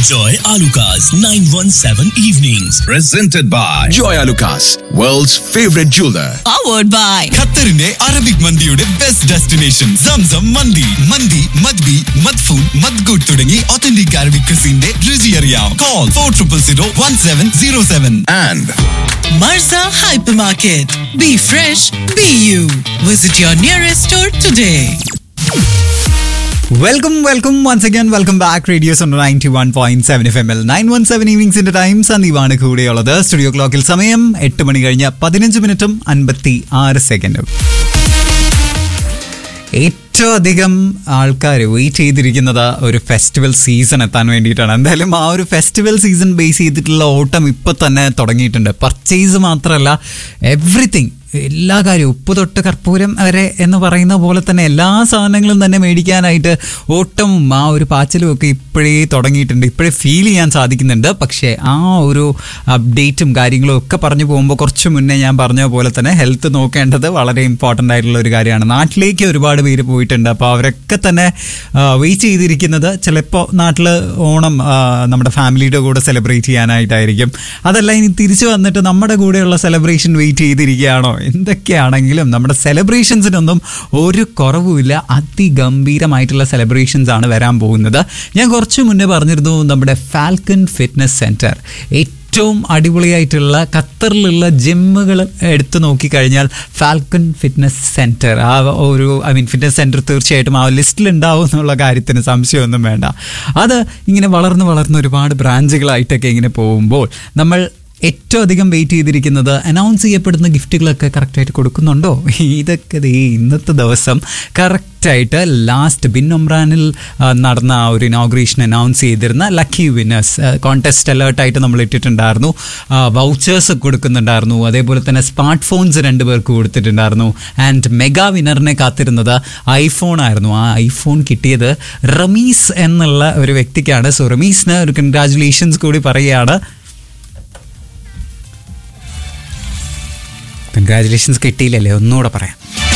Enjoy Alucard's 917 evenings. presented by Joy Alucas, world's favorite jeweler. powered by ഖത്തറിന്റെ Arabic മന്തിയുടെ best destination സംസം മന്തി മന്തി മദ്ബി മദ്ഫൂൻ മദ്ഗുഡ് തുടങ്ങി ഒത്തന്റിക് അറബിക് ക്രിസിന്റെ രുചി അറിയാം call four triple zero one seven zero seven And Marza Hypermarket. Be fresh, be you. Visit your nearest store today. Welcome welcome once again welcome back radios ninety one point seven F M L nine one seven ഈവനിങ്സിന്റെ time സന്ദീപാണ് കൂടെയുള്ളത് studio ക്ലോക്കിൽ സമയം എട്ട് മണി കഴിഞ്ഞ് പതിനഞ്ച് മിനിറ്റും അൻപത്തി ആറ് സെക്കൻഡും ഏറ്റവും അധികം ആൾക്കാർ വെയിറ്റ് ചെയ്തിരിക്കുന്നത് ഒരു ഫെസ്റ്റിവൽ സീസൺ എത്താൻ വേണ്ടിയിട്ടാണ് എന്തായാലും ആ ഒരു ഫെസ്റ്റിവൽ സീസൺ ബേസ് ചെയ്തിട്ടുള്ള ഓട്ടം ഇപ്പം തന്നെ തുടങ്ങിയിട്ടുണ്ട് പർച്ചേസ് മാത്രമല്ല എവറിത്തിങ് എല്ലാ കാര്യവും ഉപ്പ് തൊട്ട് കർപ്പൂരം വരെ എന്ന് പറയുന്ന പോലെ തന്നെ എല്ലാ സാധനങ്ങളും തന്നെ മേടിക്കാനായിട്ട് ഓട്ടവും ആ ഒരു പാച്ചിലും ഒക്കെ ഇപ്പോഴേ തുടങ്ങിയിട്ടുണ്ട് ഇപ്പോഴേ ഫീൽ ചെയ്യാൻ സാധിക്കുന്നുണ്ട് പക്ഷേ ആ ഒരു അപ്ഡേറ്റും കാര്യങ്ങളും ഒക്കെ പറഞ്ഞു പോകുമ്പോൾ കുറച്ച് മുന്നേ ഞാൻ പറഞ്ഞ പോലെ തന്നെ ഹെൽത്ത് നോക്കേണ്ടത് വളരെ ഇമ്പോർട്ടൻ്റ് ആയിട്ടുള്ള ഒരു കാര്യമാണ് നാട്ടിലേക്ക് ഒരുപാട് പേര് പോയിട്ടുണ്ട് അപ്പോൾ അവരൊക്കെ തന്നെ വെയിറ്റ് ചെയ്തിരിക്കുന്നത് ചിലപ്പോൾ നാട്ടിൽ ഓണം ആ, നമ്മുടെ ഫാമിലിയുടെ കൂടെ സെലിബ്രേറ്റ് ചെയ്യാനായിട്ടായിരിക്കും അതല്ല ഇനി തിരിച്ചു വന്നിട്ട് നമ്മുടെ കൂടെയുള്ള സെലിബ്രേഷൻ വെയിറ്റ് ചെയ്തിരിക്കുകയാണോ എന്തൊക്കെയാണെങ്കിലും നമ്മുടെ സെലിബ്രേഷൻസിനൊന്നും ഒരു കുറവുമില്ല അതിഗംഭീരമായിട്ടുള്ള സെലിബ്രേഷൻസ് ആണ് വരാൻ പോകുന്നത് ഞാൻ കുറച്ച് മുന്നേ പറഞ്ഞിരുന്നു നമ്മുടെ ഫാൽക്കൺ ഫിറ്റ്നസ് സെൻറ്റർ ഏറ്റവും അടിപൊളിയായിട്ടുള്ള ഖത്തറിലുള്ള ജിമ്മുകൾ എടുത്തു നോക്കിക്കഴിഞ്ഞാൽ ഫാൽക്കൺ ഫിറ്റ്നസ് സെൻറ്റർ ആ ഒരു ഐ മീൻ ഫിറ്റ്നസ് സെൻറ്റർ തീർച്ചയായിട്ടും ആ ലിസ്റ്റിൽ ഉണ്ടാവും എന്നുള്ള കാര്യത്തിന് സംശയമൊന്നും വേണ്ട അത് ഇങ്ങനെ വളർന്ന് വളർന്ന് ഒരുപാട് ബ്രാഞ്ചുകളായിട്ടൊക്കെ ഇങ്ങനെ പോകുമ്പോൾ നമ്മൾ ഏറ്റവും അധികം വെയിറ്റ് ചെയ്തിരിക്കുന്നത് അനൗൺസ് ചെയ്യപ്പെടുന്ന ഗിഫ്റ്റുകളൊക്കെ കറക്റ്റായിട്ട് കൊടുക്കുന്നുണ്ടോ ഇതൊക്കെ ദേ ഇന്നത്തെ ദിവസം കറക്റ്റായിട്ട് ലാസ്റ്റ് ബിൻ ഒമ്രാനിൽ ആ, നടന്ന ആ ഒരു ഇനോഗ്രേഷൻ അനൗൺസ് ചെയ്തിരുന്ന ലക്കി വിന്നേഴ്സ് കോൺടെസ്റ്റ് അലേർട്ടായിട്ട് നമ്മൾ ഇട്ടിട്ടുണ്ടായിരുന്നു വൗച്ചേഴ്സ് കൊടുക്കുന്നുണ്ടായിരുന്നു അതേപോലെ തന്നെ സ്മാർട്ട് ഫോൺസ് രണ്ട് പേർക്ക് കൊടുത്തിട്ടുണ്ടായിരുന്നു ആൻഡ് മെഗാ വിന്നറിനെ കാത്തിരുന്നത് ഐഫോൺ ആയിരുന്നു ആ ഐഫോൺ കിട്ടിയത് റമീസ് എന്നുള്ള ഒരു വ്യക്തിക്കാണ് സോ റമീസിന് ഒരു കൺഗ്രാറ്റുലേഷൻസ് കൂടി പറയുകയാണ് കൺഗ്രാറ്റുലേഷൻസ് കിട്ടിയില്ലല്ലേ ഒന്നുകൂടെ പറയാം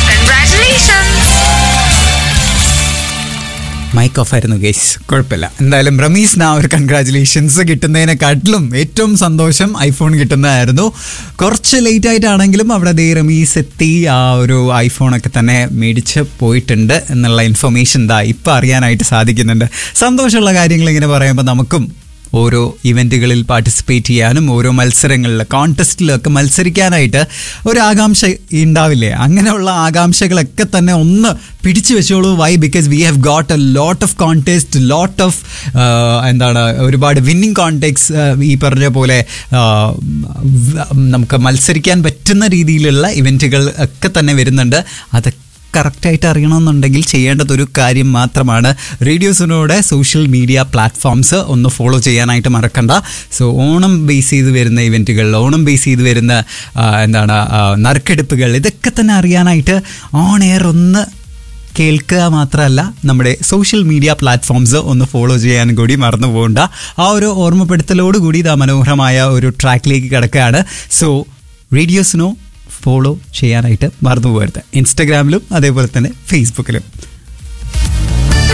മൈക്ക് ഓഫ് ആയിരുന്നു ഗേസ് കുഴപ്പമില്ല എന്തായാലും റമീസിന് ആ ഒരു കൺഗ്രാറ്റുലേഷൻസ് കിട്ടുന്നതിനെക്കാട്ടിലും ഏറ്റവും സന്തോഷം ഐഫോൺ കിട്ടുന്നതായിരുന്നു കുറച്ച് ലേറ്റ് ആയിട്ടാണെങ്കിലും അവിടെ ദേ റമീസ് എത്തി ആ ഒരു ഐഫോണൊക്കെ തന്നെ മേടിച്ച് പോയിട്ടുണ്ട് എന്നുള്ള ഇൻഫർമേഷൻ ദാ ഇപ്പം അറിയാനായിട്ട് സാധിക്കുന്നുണ്ട് സന്തോഷമുള്ള കാര്യങ്ങൾ ഇങ്ങനെ പറയുമ്പോൾ നമുക്കും ഓരോ ഇവൻറ്റുകളിൽ പാർട്ടിസിപ്പേറ്റ് ചെയ്യാനും ഓരോ മത്സരങ്ങളിൽ കോൺടെസ്റ്റിലൊക്കെ മത്സരിക്കാനായിട്ട് ഒരു ആകാംക്ഷ ഉണ്ടാവില്ലേ അങ്ങനെയുള്ള ആകാംക്ഷകളൊക്കെ തന്നെ ഒന്ന് പിടിച്ചു വെച്ചോളൂ why because we have got a lot of contest lot of എന്താണ് ഒരുപാട് വിന്നിങ് കോൺടെക്സ് ഈ പറഞ്ഞ പോലെ ആ, വ- നമുക്ക് മത്സരിക്കാൻ പറ്റുന്ന രീതിയിലുള്ള ഇവൻറ്റുകൾ ഒക്കെ തന്നെ വരുന്നുണ്ട് അതൊക്കെ കറക്റ്റായിട്ട് അറിയണമെന്നുണ്ടെങ്കിൽ ചെയ്യേണ്ടത് ഒരു കാര്യം മാത്രമാണ് റേഡിയോസിനോടെ സോഷ്യൽ മീഡിയ പ്ലാറ്റ്ഫോംസ് ഒന്ന് ഫോളോ ചെയ്യാനായിട്ട് മറക്കണ്ട സോ ഓണം ബേസ് ചെയ്ത് വരുന്ന ഇവൻറ്റുകൾ ഓണം ബേസ് ചെയ്ത് വരുന്ന ആ, എന്താണ് ആ, നറുക്കെടുപ്പുകൾ ഇതൊക്കെ തന്നെ അറിയാനായിട്ട് ഓൺ എയർ ഒന്ന് കേൾക്കുക മാത്രമല്ല നമ്മുടെ സോഷ്യൽ മീഡിയ പ്ലാറ്റ്ഫോംസ് ഒന്ന് ഫോളോ ചെയ്യാൻ കൂടി മറന്നു പോകണ്ട ആ ഒരു ഓർമ്മപ്പെടുത്തലോട് കൂടി ഇതാ മനോഹരമായ ഒരു ട്രാക്കിലേക്ക് കിടക്കുകയാണ് സോ റേഡിയോസിനോ ഫോളോ ചെയ്യാനായിട്ട് മറന്നു പോകരുത് ഇൻസ്റ്റഗ്രാമിലും അതേപോലെ തന്നെ ഫേസ്ബുക്കിലും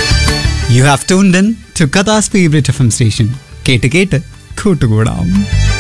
യു ഹാവ് ടു ടു കഥാസ് ഫേവറേറ്റ് എഫ് എം സ്റ്റേഷൻ കേട്ട് കേട്ട് കൂട്ടുകൂടാം